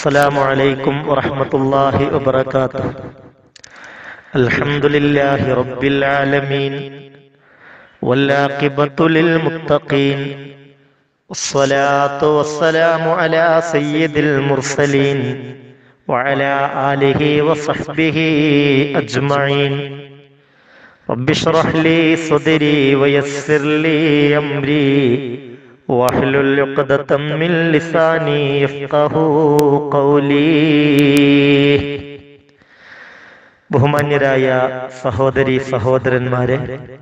السلام عليكم ورحمة الله وبركاته الحمد لله رب العالمين والعاقبة للمتقين والصلاة والسلام على سيد المرسلين وعلى آله وصحبه أجمعين رب اشرح لي صدري ويسر لي أمري واحلل عقدة من لساني يفقه قولي ബഹുമാന്യരായ സഹോദരി സഹോദരന്മാരെ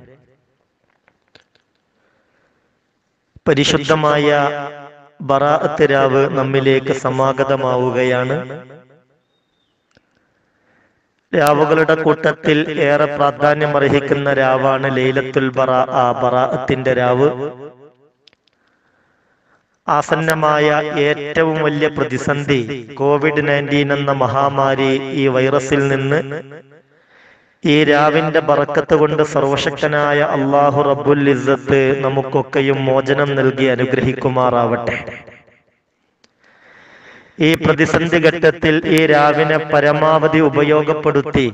പരിശുദ്ധമായ ബറാഅത്ത് രാവ് നമ്മിലേക്ക് സമാഗതമാവുകയാണ് രാവുകളുടെ കൂട്ടത്തിൽ ഏറെ പ്രാധാന്യം അർഹിക്കുന്ന രാവാണ് ലൈലത്തുൽ ബറാ ആ ബറാഅത്തിന്റെ രാവ് ആസന്നമായ ഏറ്റവും വലിയ പ്രതിസന്ധി കോവിഡ് നയൻറ്റീൻ എന്ന മഹാമാരി ഈ വൈറസിൽ നിന്ന് ഈ രാവിന്റെ ബറക്കത്ത് കൊണ്ട് സർവശക്തനായ അള്ളാഹു റബ്ബുൽ ഇസ്സത്ത് നമുക്കൊക്കെയും മോചനം നൽകി അനുഗ്രഹിക്കുമാറാവട്ടെ ഈ പ്രതിസന്ധി ഘട്ടത്തിൽ ഈ രാവിനെ പരമാവധി ഉപയോഗപ്പെടുത്തി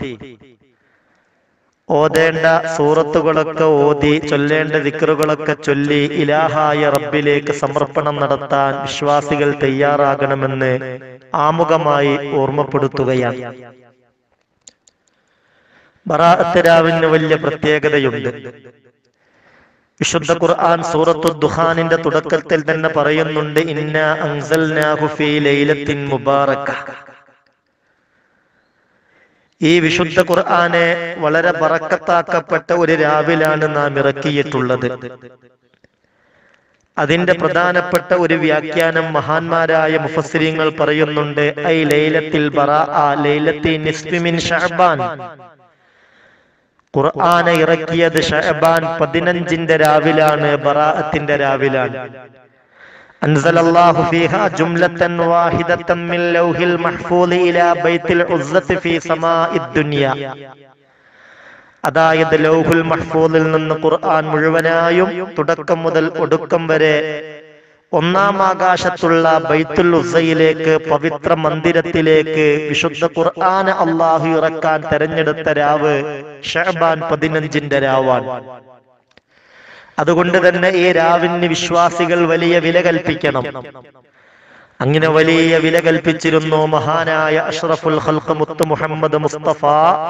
ഓതേണ്ട സൂറത്തുകളൊക്കെ ഓതി ചൊല്ലേണ്ട ദിക്കറുകളൊക്കെ ചൊല്ലി ഇലാഹായ റബ്ബിലേക്ക് സമർപ്പണം നടത്താൻ വിശ്വാസികൾ തയ്യാറാകണമെന്ന് ആമുഖമായി ഓർമ്മപ്പെടുത്തുകയാണ് ബറാഅത്ത് രാവിന് വലിയ പ്രത്യേകതയുണ്ട് വിശുദ്ധ ഖുർആൻ സൂറത്തു ദുഹാനിന്റെ തുടക്കത്തിൽ തന്നെ പറയുന്നുണ്ട് ഇന്ന അൻസൽനാഹു ഫീ ലൈലത്തിൻ മുബാറക ഈ വിശുദ്ധ ഖുർആനെ വളരെ ബറക്കത്താക്കപ്പെട്ട ഒരു രാവിലാണ് നാം ഇറക്കിയിട്ടുള്ളത് അതിന്റെ പ്രധാനപ്പെട്ട ഒരു വ്യാഖ്യാനം മഹാന്മാരായ മുഫസ്സിരിങ്ങൾ പറയുന്നുണ്ട് ഐ ലൈലത്തിൽ ബറാഅ ലൈലത്തി നിസ്ഫി മിൻ ഷഅബാൻ ഖുർആനെ ഇറക്കിയത് ഷഅബാൻ പതിനഞ്ചിന്റെ രാവിലാണ് ബറാഅത്തിന്റെ രാവിലാണ് أنزل الله فيها جملة واحدة من لوح المحفوظ إلى بيت العزة في سماء الدنيا അതായത് ലൗഹുൽ മഹ്ഫൂദിൽ നിന്ന് ഖുർആൻ മുഴുവനായും തുടക്കം മുതൽ ഒടുക്കം വരെ ഒന്നാം ആകാശത്തുള്ള ബൈത്തുൽ ഉസയിലേക്ക് പവിത്ര മന്ദിരത്തിലേക്ക് വിശുദ്ധ ഖുർആൻ അള്ളാഹു ഇറക്കാൻ തെരഞ്ഞെടുത്ത രാവ് ഷഹബാൻ പതിനഞ്ചിന്റെ രാവാണ് അതുകൊണ്ട് തന്നെ ഈ രാവിന് വിശ്വാസികൾ വലിയ വില കൽപ്പിക്കണം അങ്ങനെ വലിയ വില കൽപ്പിച്ചിരുന്നു മഹാനായ അഷ്റഫുൽ ഖൽഖ് മുത്ത് മുഹമ്മദ് മുസ്തഫ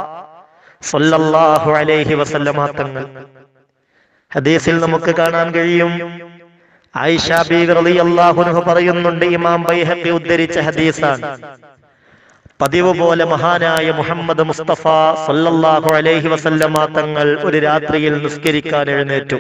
സല്ലല്ലാഹു അലൈഹി വസല്ലമ തങ്ങൾ ഹദീസിൽ നമുക്ക് കാണാൻ കഴിയും ആയിഷ ബീവി റളിയല്ലാഹു അൻഹ പറയുന്നുണ്ട് ഇമാം ബൈഹഖി ഉദ്ധരിച്ച ഹദീസാണ് പതിവ് പോലെ മഹാനായ മുഹമ്മദ് മുസ്തഫ സല്ലല്ലാഹു അലൈഹി വസല്ലമ തങ്ങൾ ഒരു രാത്രിയിൽ നിസ്കരിക്കാൻ എഴുന്നേറ്റു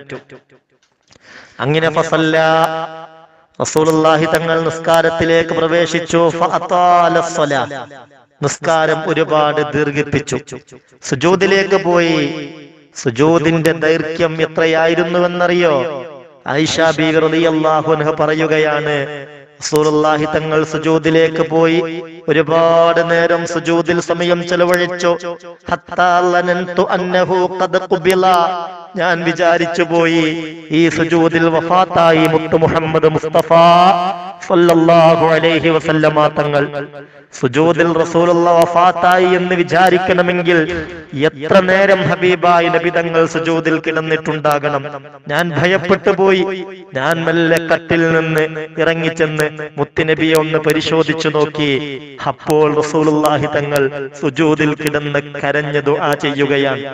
അങ്ങനെ ഫസല്ല റസൂലുള്ളാഹി തങ്ങൾ നിസ്കാരത്തിലേക്ക് പ്രവേശിച്ചു ഫഅതാല സ്വലാ. നിസ്കാരം ഒരുപാട് ദീർഘിപ്പിച്ചു സുജൂദിലേക്ക് പോയി സുജൂദിന്റെ ദൈർഘ്യം എത്രയായിരുന്നുവെന്നറിയോ ആയിഷ ബീവി റളിയല്ലാഹു അൻഹ പറയുകയാണ് റസൂലുള്ളാഹി തങ്ങൾ സുജൂദിലേക്ക് പോയി ഒരുപാട് നേരം സുജൂദിൽ സമയം ചെലവഴിച്ചു ഹത്താ ലനൻതു അന്നഹു ഖദ് ഖുബില ഞാൻ വിചാരിച്ചു പോയി ഈ സുജൂദിൽ വഫാത്തായി മുത്ത് മുഹമ്മദ് മുസ്തഫ സല്ലല്ലാഹു അലൈഹി വസല്ലമ തങ്ങൾ സുജൂദിൽ റസൂലുള്ള വഫാത്തായി എന്ന് വിചാരിക്കണമെങ്കിൽ എത്ര നേരം ഹബീബായി നബി തങ്ങൾ സുജൂദിൽ കിടന്നിട്ടുണ്ടാകണം ഞാൻ ഭയപ്പെട്ടു പോയി ഞാൻ മെല്ലെ കട്ടിൽ നിന്ന് ഇറങ്ങിച്ചെന്ന് മുത്തുനബിയെ ഒന്ന് പരിശോധിച്ചു നോക്കി അപ്പോൾ റസൂലുള്ളാഹി തങ്ങൾ സുജൂദിൽ കിടന്ന് കരഞ്ഞു ദുആ ചെയ്യുകയാണ്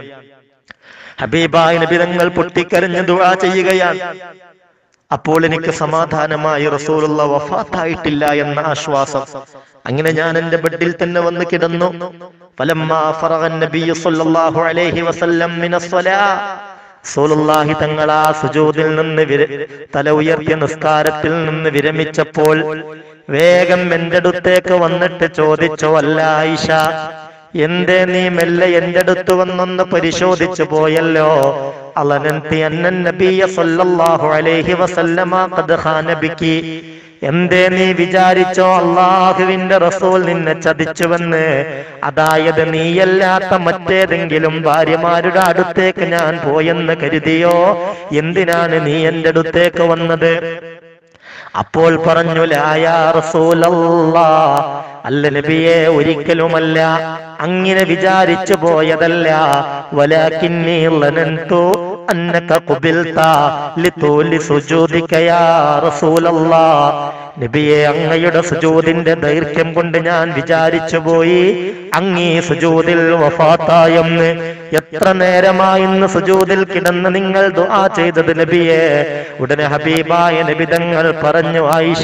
ഹബീബായ നബി തങ്ങൾ പൊട്ടിക്കരഞ്ഞ് ദുആ ചെയ്യുകയാണ് അപ്പോൾ എനിക്ക് സമാധാനമായി റസൂലുള്ള വഫാത്തായിട്ടില്ല എന്ന ആശ്വാസം അങ്ങനെ ഞാൻ എന്റെ ബെഡിൽ തന്നെ വന്ന് കിടന്നു ഫലമ്മാ ഫറഗൻ നബിയ്യു സ്വല്ലല്ലാഹു അലൈഹി വസല്ലം മിനസ്സലാ റസൂലുള്ളാഹി തങ്ങൾ ആ സുജൂദിൽ നിന്ന് വിര- തല ഉയർത്തിയ നിസ്കാരത്തിൽ നിന്ന് വിരമിച്ചപ്പോൾ വേഗം എന്റെ അടുത്തേക്ക് വന്നിട്ട് ചോദിച്ചു അല്ല ആയിഷ എന്തേ നീ മെല്ലെ എന്റെ അടുത്ത് വന്നൊന്ന് പരിശോധിച്ചു പോയല്ലോ അലനന്തി അന്നൻ നബിയ സല്ലല്ലാഹു അലൈഹി വസല്ലമ ഖദ് ഖാന ബിക്കി എന്തേ നീ വിചാരിച്ചോ അള്ളാഹുവിന്റെ റസൂൽ നിന്നെ ചതിച്ചുവെന്ന് അതായത് നീയല്ലാത്ത മറ്റേതെങ്കിലും ഭാര്യമാരുടെ അടുത്തേക്ക് ഞാൻ പോയെന്ന് കരുതിയോ എന്തിനാണ് നീ എന്റെ അടുത്തേക്ക് വന്നത് അപ്പോൾ പറഞ്ഞു ലായാ റസൂലല്ലാ അല്ല നബിയെ ഒരിക്കലുമല്ല അങ്ങനെ വിചാരിച്ചു പോയതല്ല വലാകിന്നി ലനന്തു അന്നക ഖുബിൽത ലിതൂലി സുജൂദിക യാ റസൂലല്ലാഹ് നബിയെ അങ്ങയുടെ സുജൂദിന്റെ ദൈർഘ്യം കൊണ്ട് ഞാൻ വിചാരിച്ചു പോയി അങ്ങീ സുജൂദിൽ വഫാത്തായെന്ന് എത്ര നേരമായിന്ന് സുജൂദിൽ കിടന്ന് നിങ്ങൾ ദുആ ചെയ്തത് നബിയെ ഉടനെ ഹബീബായ നബിതങ്ങൾ പറഞ്ഞു ആയിഷ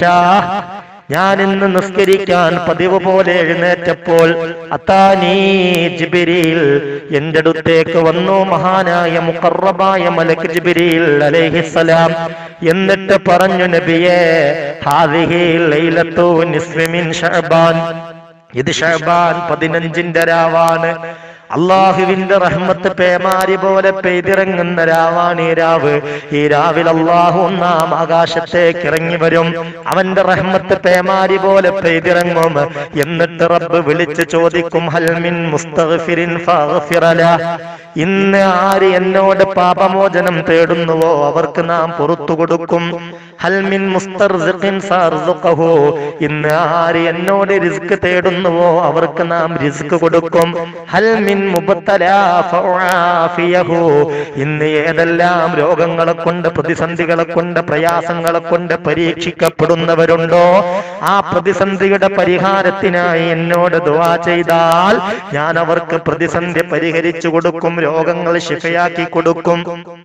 ഞാൻ ഇന്ന് നിസ്കരിക്കാൻ പതിവ് പോലെ എഴുന്നേറ്റപ്പോൾ അത്താനീ ജിബിരിയിൽ എന്റെ അടുത്തേക്ക് വന്നു മഹാനായ മുഖറബായ മലക്ക് ജിബിരിയിൽ അലൈഹിസ്സലാം എന്നിട്ട് പറഞ്ഞു നബിയെ ഹാദിഹി ലൈലത്തു നിസ്ഫി മിൻ ഷഅബാൻ ഇത് ഷഅബാൻ പതിനഞ്ചിന്റെ രാവാണ് അള്ളാഹുവിന്റെ റഹ്മത്ത് പേമാരി പോലെ പെയ്തിറങ്ങുന്ന രാവാണ് ഈ രാവ് ഈ രാവിൽ അള്ളാഹു ഒന്നാം ആകാശത്തേക്ക് ഇറങ്ങി വരും അവന്റെ റഹ്മത്ത് പേമാരി പോലെ പെയ്തിറങ്ങും എന്നിട്ട് റബ്ബ് വിളിച്ച് ചോദിക്കും ഹൽമിൻ മുസ്തഗ്ഫിരിൻ ഫഗ്ഫിറല ഇന്ന് ആര് എന്നോട് പാപമോചനം തേടുന്നുവോ അവർക്ക് നാം പുറത്തു കൊടുക്കും ഹൽമിൻ മുസ്തർസിഖിൻ ഫർസുഖഹു ഇന്ന് ആര് എന്നോട് റിസ്ക് തേടുന്നുവോ അവർക്ക് നാം റിസ്ക് കൊടുക്കും ഹൽമിൻ മുബത്തലാ ഫഉആഫിയഹു ഇന്ന് ഏതെല്ലാം രോഗങ്ങളെ കൊണ്ട് പ്രതിസന്ധികളെ കൊണ്ട് പ്രയാസങ്ങളെ കൊണ്ട് പരീക്ഷിക്കപ്പെടുന്നവരുണ്ടോ ആ പ്രതിസന്ധിയുടെ പരിഹാരത്തിനായി എന്നോട് ദുആ ചെയ്താൽ ഞാൻ അവർക്ക് പ്രതിസന്ധി പരിഹരിച്ചു കൊടുക്കും രോഗങ്ങൾ ശിഫയാക്കി കൊടുക്കും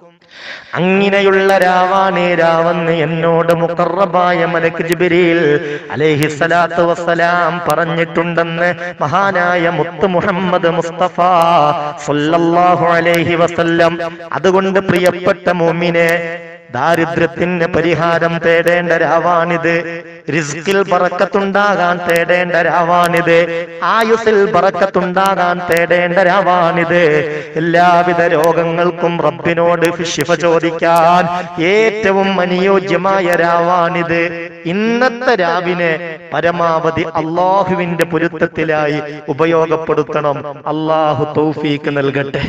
അങ്ങനെയുള്ള രാവാണേ രാവെന്ന് എന്നോട് മുക്കറബായ മലക്ക് ജിബിരിൽ അലൈഹിസ്സലാത്തു വസ്സലാം പറഞ്ഞിട്ടുണ്ടെന്ന് മഹാനായ മുത്ത് മുഹമ്മദ് മുസ്തഫ സല്ലല്ലാഹു അലൈഹി വസല്ലം അതുകൊണ്ട് പ്രിയപ്പെട്ട മുഅ്മിനെ ദാരിദ്ര്യത്തിന് പരിഹാരം തേടേണ്ട രാവാണിത് റിസ്കിൽ ബറക്കത്തുണ്ടാകാൻ തേടേണ്ട രാവാണിത് ആയുസിൽ ബറക്കത്തുണ്ടാകാൻ തേടേണ്ട രാവാണിത് എല്ലാവിധ രോഗങ്ങൾക്കും റബ്ബിനോട് ശിഫ ചോദിക്കാൻ ഏറ്റവും അനുയോജ്യമായ രാവാണിത് ഇന്നത്തെ രാവിനെ പരമാവധി അള്ളാഹുവിന്റെ പൊരുത്തത്തിലായി ഉപയോഗപ്പെടുത്തണം അള്ളാഹു തൗഫീക്ക് നൽകട്ടെ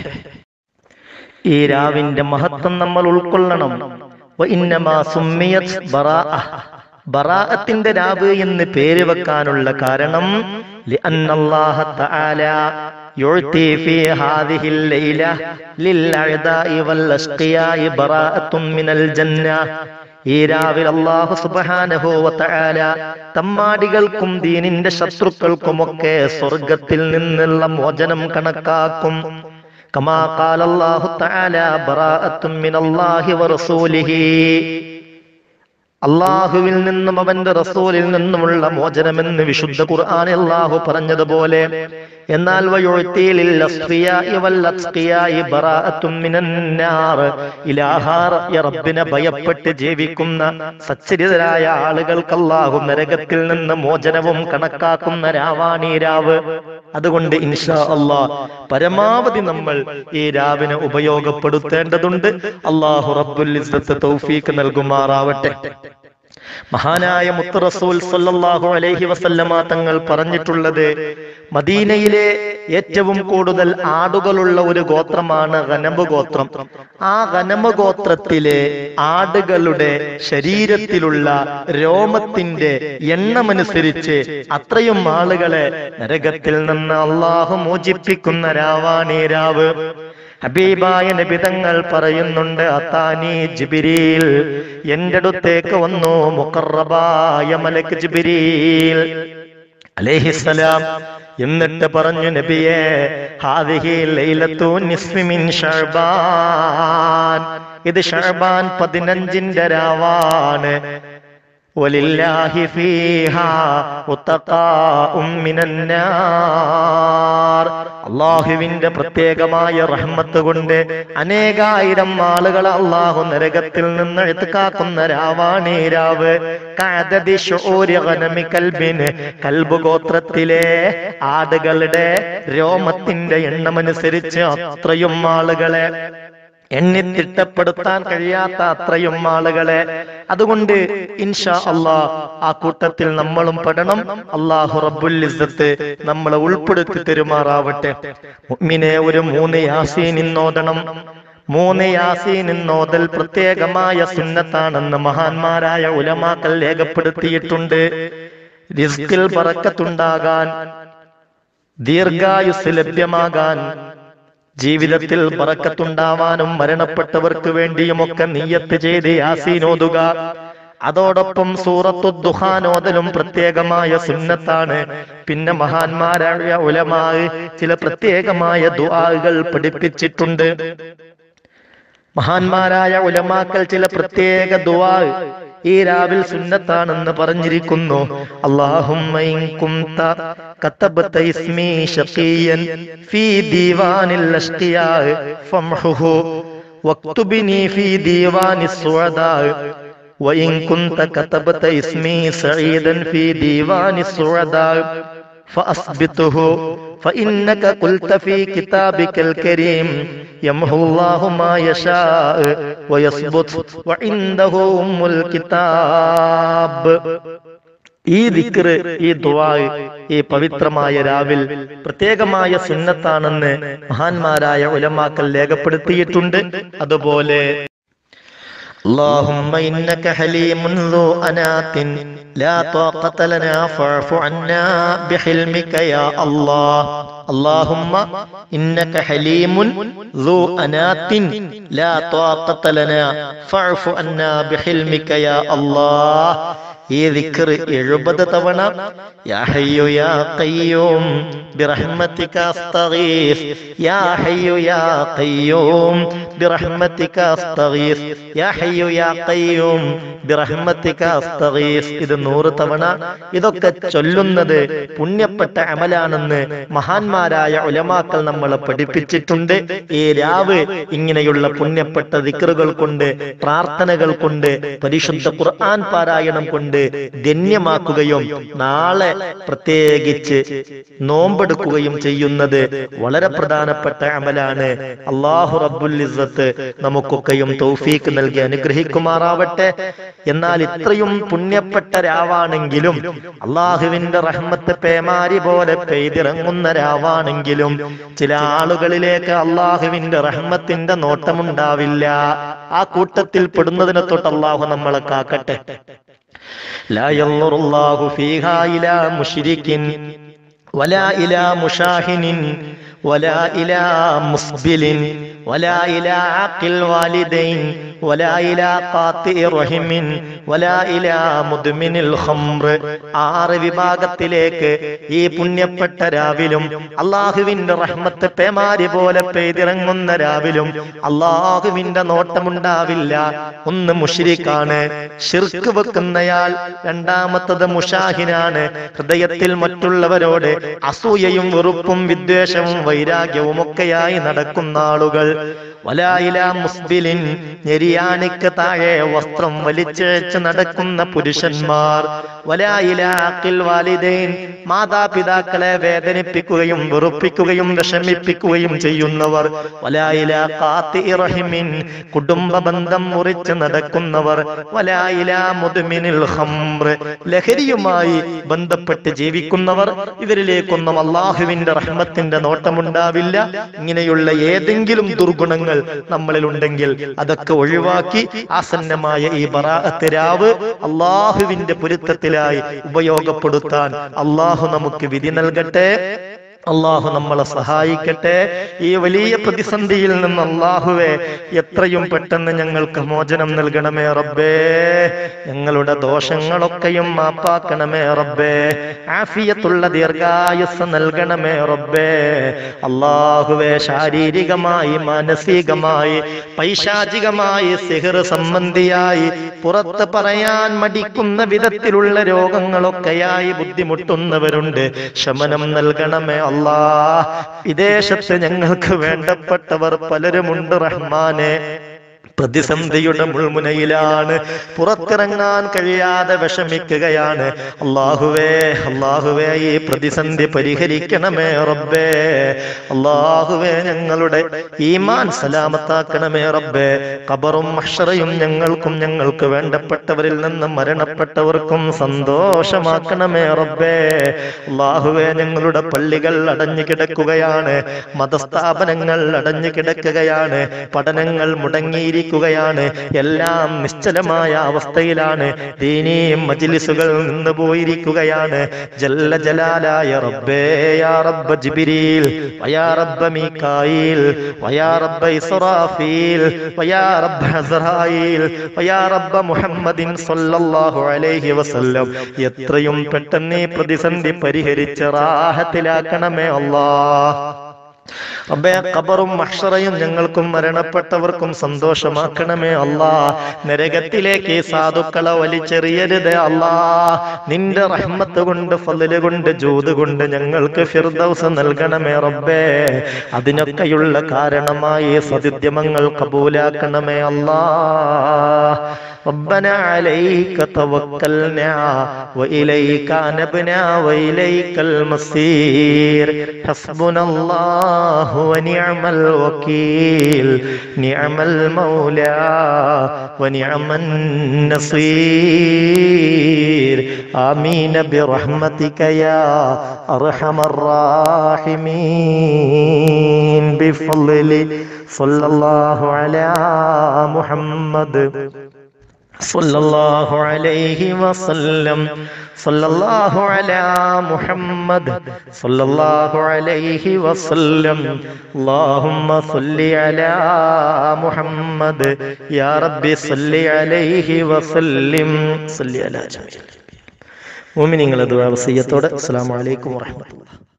ഈ രാവിന്റെ മഹത്വം നമ്മൾ ഉൾക്കൊള്ളണം വ ഇന്നമാ സുമ്മിയത് ബറാഅ. ബറാഅത്തിന്റെ രാവ് എന്ന് പേര് വെക്കാനുള്ള കാരണം لأن الله تعالى يعطي في هذه الليلة للأعداء والأشقياء براءة من الجنة ഈ രാവിൽ അള്ളാഹു സുബാനഹോവത്തായ തമ്മാടികൾക്കും ദീനിന്റെ ശത്രുക്കൾക്കുമൊക്കെ സ്വർഗത്തിൽ നിന്നുള്ള മോചനം കണക്കാക്കും كما قال الله تعالى براءة من الله ورسوله അള്ളാഹുവിൽ നിന്നും അവന്റെ റസൂലിൽ നിന്നുമുള്ള മോചനമെന്ന് വിശുദ്ധ ഖുർആൻ അള്ളാഹു പറഞ്ഞതുപോലെ എന്നാൽ വയുഴ്ത്തിയിലിൽ അസ്ഫിയാഇ വൽ അസ്ഖിയാഇ ബറാഅത്തും മിനന്നാർ ഇലാഹാർ റബ്ബിനെ ഭയപ്പെട്ട് ജീവിക്കുന്ന സച്ചരിതരായ ആളുകൾക്ക് അള്ളാഹു നരകത്തിൽ നിന്ന് മോചനവും കണക്കാക്കുന്ന രാവാണീ രാവ് അതുകൊണ്ട് ഇൻഷാ അള്ളാ പരമാവധി നമ്മൾ ഈ രാവിനെ ഉപയോഗപ്പെടുത്തേണ്ടതുണ്ട് അള്ളാഹു റബ്ബുൽ ഇസ്സത്ത് തൗഫീക്ക് നൽകുമാറാവട്ടെ മഹാനായ മുത്ത് റസൂൽ സല്ലല്ലാഹു അലൈഹി വസല്ലമ തങ്ങൾ പറഞ്ഞിട്ടുള്ളത് മദീനയിലെ ഏറ്റവും കൂടുതൽ ആടുകളുള്ള ഒരു ഗോത്രമാണ് ഗനബ് ഗോത്രം ആ ഗനബ് ഗോത്രത്തിലെ ആടുകളുടെ ശരീരത്തിലുള്ള രോമത്തിന്റെ എണ്ണമനുസരിച്ച് അത്രയും ആളുകളെ നരകത്തിൽ നിന്ന് അള്ളാഹു മോചിപ്പിക്കുന്ന രാവാണീ രാവ് ഹബീബായ നബിതങ്ങൾ പറയുന്നുണ്ട് അത്താനി ജിബിരിൽ എന്റെ അടുത്തേക്ക് വന്നു മുക്കറബായ മലക്ക് ജിബിരിൽ അലേഹിസലാം എന്നിട്ട് പറഞ്ഞു നബിയെ ഹാദിഹി ലൈലത്തു നിസ്ഫി മിൻ ഷഅബാൻ ഇത് ഷഅബാൻ പതിനഞ്ചിന്റെ രാവാണ് ولله فيها عتقاء من النار അള്ളാഹുവിന്റെ പ്രത്യേകമായ റഹ്മത്ത് കൊണ്ട് അനേകായിരം ആളുകൾ അള്ളാഹു നരകത്തിൽ നിന്ന് എഴുത്തുകാക്കുന്ന രാവാണീ രാവ് കഅദദി ശുഊരി ഗനമി കൽബിന് കൽബ് ഗോത്രത്തിലെ ആടുകളുടെ രോമത്തിന്റെ എണ്ണമനുസരിച്ച് അത്രയും ആളുകളെ എണ്ണി തിട്ടപ്പെടുത്താൻ കഴിയാത്ത അത്രയും ആളുകളെ അതുകൊണ്ട് ഇൻഷാ അള്ളാ ആ കൂട്ടത്തിൽ നമ്മളും പെടണം അള്ളാഹു റബ്ബുൽ ഇസ്സത്ത് നമ്മളെ ഉൾപ്പെടുത്തി തെരുമാറാവട്ടെ മുഅ്മിനെ ഒരു മൂന്ന് യാസീൻ ഇന്നോദണം മൂന്ന് യാസീൻ ഇന്നോദൽ പ്രത്യേകമായ സുന്നത്താണെന്ന് മഹാന്മാരായ ഉലമാക്കൾ രേഖപ്പെടുത്തിയിട്ടുണ്ട് റിസ്കിൽ പറക്കത്തുണ്ടാകാൻ ദീർഘായുസ് ലഭ്യമാകാൻ ജീവിതത്തിൽ പറക്കത്തുണ്ടാവാനും മരണപ്പെട്ടവർക്ക് വേണ്ടിയുമൊക്കെ നീയത്ത് ചെയ്ത് യാസീനോതുക അതോടൊപ്പം സൂറത്തു ദുഹാനോദലും പ്രത്യേകമായ സുന്നത്താണ് പിന്നെ മഹാന്മാരായ ഉലമായി ചില പ്രത്യേകമായ ദുആകൾ പഠിപ്പിച്ചിട്ടുണ്ട് മഹാന്മാരായ ഉലമാക്കൾ ചില പ്രത്യേക ദുആ ഈ രാവിൽ സുന്നത്താണെന്ന് പറഞ്ഞിരിക്കുന്നു അല്ലാഹുമ്മ ഇൻ കുന്ത കതബത ഇസ്മി ശഖിയൻ ഫീ ദീവാനിൽ അഷ്ഖിയാ ഫംഹുഹു വക്തുബിനി ഫീ ദീവാനിസ് സുഅദാ وإن كنت كتبت اسمي سعيدا في ديوان السعداء فأثبته فإنك قلت في كتابك الكريم يمحو الله ما يشاء ويثبت وعنده أم الكتاب ഈ ദിക്റ് ഈ ദുആ ഈ പവിത്രമായ രാവിൽ പ്രത്യേകമായ സുന്നത്താണെന്ന് മഹാന്മാരായ ഉലമാക്കൾ രേഖപ്പെടുത്തിയിട്ടുണ്ട് അതുപോലെ اللهم إنك حليم ذو أنات لا طاقة لنا فاعف عنا بحلمك يا الله اللهم إنك حليم ذو أنات لا طاقة لنا فاعف عنا بحلمك يا الله ഈ ദിക്ർ എഴുപത് തവണ യാ ഹയ്യു യാ ഖയ്യൂം ബിറഹ്മതിക അസ്തഗീസ് യാ ഹയ്യു യാ ഖയ്യൂം ബിറഹ്മതിക അസ്തഗീസ് യാ ഹയ്യു യാ ഖയ്യൂം ബിറഹ്മതിക അസ്തഗീസ് ഇത് നൂറ് തവണ ഇതൊക്കെ ചൊല്ലുന്നത് പുണ്യപ്പെട്ട അമലാണെന്ന് മഹാന്മാരായ ഉലമാക്കൾ നമ്മളെ പഠിപ്പിച്ചിട്ടുണ്ട് ഈ രാവ് ഇങ്ങനെയുള്ള പുണ്യപ്പെട്ട ദിക്റുകൾ കൊണ്ട് പ്രാർത്ഥനകൾ കൊണ്ട് പരിശുദ്ധ ഖുർആൻ പാരായണം കൊണ്ട് ധന്യമാക്കുകയും നാളെ പ്രത്യേകിച്ച് നോമ്പെടുക്കുകയും ചെയ്യുന്നത് വളരെ പ്രധാനപ്പെട്ട അമലാണ് അള്ളാഹു റബ്ബുൽ ഇസ്സത്ത് നമുക്കൊക്കെയും തൗഫീക്ക് നൽകി അനുഗ്രഹിക്കുമാറാവട്ടെ എന്നാൽ ഇത്രയും പുണ്യപ്പെട്ട രാവാണെങ്കിലും അള്ളാഹുവിന്റെ റഹ്മത്ത് പേമാരി പോലെ പെയ്തിറങ്ങുന്ന രാവാണെങ്കിലും ചില ആളുകളിലേക്ക് അള്ളാഹുവിന്റെ റഹ്മത്തിന്റെ നോട്ടമുണ്ടാവില്ല ആ കൂട്ടത്തിൽ പെടുന്നതിനെ തൊട്ട് അള്ളാഹു നമ്മളെ കാക്കട്ടെ لا ينظر الله فيها إلى مشرك ولا إلى مشاهن ولا إلى مسبل ولا إلى عاق الوالدين ولا إلى قاطع رحم ولا إلى مدمن الخمر ആറ് വിഭാഗത്തിലേക്ക് ഈ പുണ്യപ്പെട്ട രാവിലും അള്ളാഹുവിന്റെ റഹ്മത്ത് പേമാരി പോലെ പെയ്തിറങ്ങുന്ന രാവിലും അള്ളാഹുവിന്റെ നോട്ടമുണ്ടാവില്ല ഒന്ന് മുഷിരിക്കാണ് ഷിർക്ക് വെക്കുന്നയാൾ രണ്ടാമത്തത് മുഷാഹിനാണ് ഹൃദയത്തിൽ മറ്റുള്ളവരോട് അസൂയയും വെറുപ്പും വിദ്വേഷവും വൈരാഗ്യവും ഒക്കെയായി നടക്കുന്ന ആളുകൾ വലായില മുസ്ബിലിൻ ഞെരിയാണിക്ക് താഴെ വസ്ത്രം വലിച്ചേച്ച് നടക്കുന്ന പുരുഷന്മാർ വലായില അക്കിൽ വാലിദൈൻ മാതാപിതാക്കളെ വേദനിപ്പിക്കുകയും വെറുപ്പിക്കുകയും വിഷമിപ്പിക്കുകയും ചെയ്യുന്നവർ വലായില കാത്തി റഹിമിൻ കുടുംബ ബന്ധം മുറിച്ച് നടക്കുന്നവർ വലായില മുതുമിനിൽ ഹംറ് ലഹരിയുമായി ബന്ധപ്പെട്ട് ജീവിക്കുന്നവർ ഇവരിലേക്കൊന്നും അള്ളാഹുവിന്റെ റഹ്മത്തിന്റെ നോട്ടമുണ്ടാവില്ല ഇങ്ങനെയുള്ള ഏതെങ്കിലും ദുർഗുണങ്ങൾ നമ്മളിൽ ഉണ്ടെങ്കിൽ അതൊക്കെ ഒഴിവാക്കി ആസന്നമായ ഈ ബറാഅത്ത് രാവ് അള്ളാഹുവിന്റെ പൊരുത്തത്തിലായി ഉപയോഗപ്പെടുത്താൻ അള്ളാഹു നമുക്ക് വിധി നൽകട്ടെ അള്ളാഹു നമ്മളെ സഹായിക്കട്ടെ ഈ വലിയ പ്രതിസന്ധിയിൽ നിന്ന് അള്ളാഹുവെ എത്രയും പെട്ടെന്ന് ഞങ്ങൾക്ക് മോചനം നൽകണമേ റബ്ബേ ഞങ്ങളുടെ ദോഷങ്ങളൊക്കെയും മാപ്പാക്കണമേ റബ്ബേ ആഫിയത്തുള്ള ദീർഘായുസ് നൽകണമേ റബ്ബേ അള്ളാഹുവെ ശാരീരികമായി മാനസികമായി പൈശാചികമായി സിഹിർ സംബന്ധിയായി പുറത്ത് പറയാൻ മടിക്കുന്ന വിധത്തിലുള്ള രോഗങ്ങളൊക്കെയായി ബുദ്ധിമുട്ടുന്നവരുണ്ട് ശമനം നൽകണമേ അല്ലാ വിദേശത്ത് ഞങ്ങൾക്ക് വേണ്ടപ്പെട്ടവർ പലരുമുണ്ട് റഹ്മാനെ പ്രതിസന്ധിയുടെ മുൾമുനയിലാണ് പുറത്തിറങ്ങാൻ കഴിയാതെ വിഷമിക്കുകയാണ് അള്ളാഹുവേ അള്ളാഹുവേ ഈ പ്രതിസന്ധി പരിഹരിക്കണമേ റബ്ബേ അള്ളാഹുവേ ഞങ്ങളുടെ ഈമാൻ സലാമത്താക്കണമേ റബ്ബേ ഖബറും മഹ്ഷറയും ഞങ്ങൾക്കും ഞങ്ങൾക്ക് വേണ്ടപ്പെട്ടവരിൽ നിന്ന് മരണപ്പെട്ടവർക്കും സന്തോഷമാക്കണമേ റബ്ബേ അള്ളാഹുവേ ഞങ്ങളുടെ പള്ളികൾ അടഞ്ഞു കിടക്കുകയാണ് മതസ്ഥാപനങ്ങൾ അടഞ്ഞു കിടക്കുകയാണ് പഠനങ്ങൾ മുടങ്ങിയിരിക്കുക പോയിരിക്കുകയാണ് എല്ലാം നിശ്ചലമായ അവസ്ഥയിലാണ് ദീനീ മജ്ലിസുകൾ നിന്ന് പോയിരിക്കുകയാണ് ജല്ല ജലാലായ റബ്ബേ യാ റബ്ബ ജിബ്രീൽ വയാ റബ്ബ മീകായിൽ വയാ റബ്ബ ഇസ്റാഫീൽ വയാ റബ്ബ അസ്റായിൽ വയാ റബ്ബ മുഹമ്മദിൻ സ്വല്ലല്ലാഹു അലൈഹി വസല്ലം എത്രയും പെട്ടെന്ന് ഈ പ്രതിസന്ധി പരിഹരിച്ച് റാഹത്തിലാക്കണമേ അല്ലാ റബ്ബേ ഖബറും മഹ്ഷറയും ഞങ്ങൾക്കും മരണപ്പെട്ടവർക്കും സന്തോഷമാക്കണമേ അല്ലാ നരകത്തിലേക്ക് ഈ സാധുക്കളെ വലിച്ചെറിയരുതേ അല്ലാ നിന്റെ റഹ്മത്ത് കൊണ്ട് ഫضل കൊണ്ട് ജൂത് കൊണ്ട് ഞങ്ങൾക്ക് ഫിർദൗസ് നൽകണമേ റബ്ബേ അതിനൊക്കെയുള്ള കാരണമായി സതിദ്യമങ്ങൾ കബൂലാക്കണമേ അല്ലാ ربنا عليك توكلنا وإليك أنبنا وإليك المصير حسبنا الله ونعم الوكيل نعم المولى ونعم النصير آمين برحمتك يا أرحم الراحمين بفضل صلى الله على محمد صلى الله عليه وسلم صلى الله على محمد صلى الله عليه وسلم اللهم صل على محمد يا رب صل عليه وسلم صل على جميع മുഅ്മിനീങ്ങളെ ദുആ വസിയത്തോടെ അസ്സലാമു അലൈക്കും വറഹ്മത്തുള്ളാഹി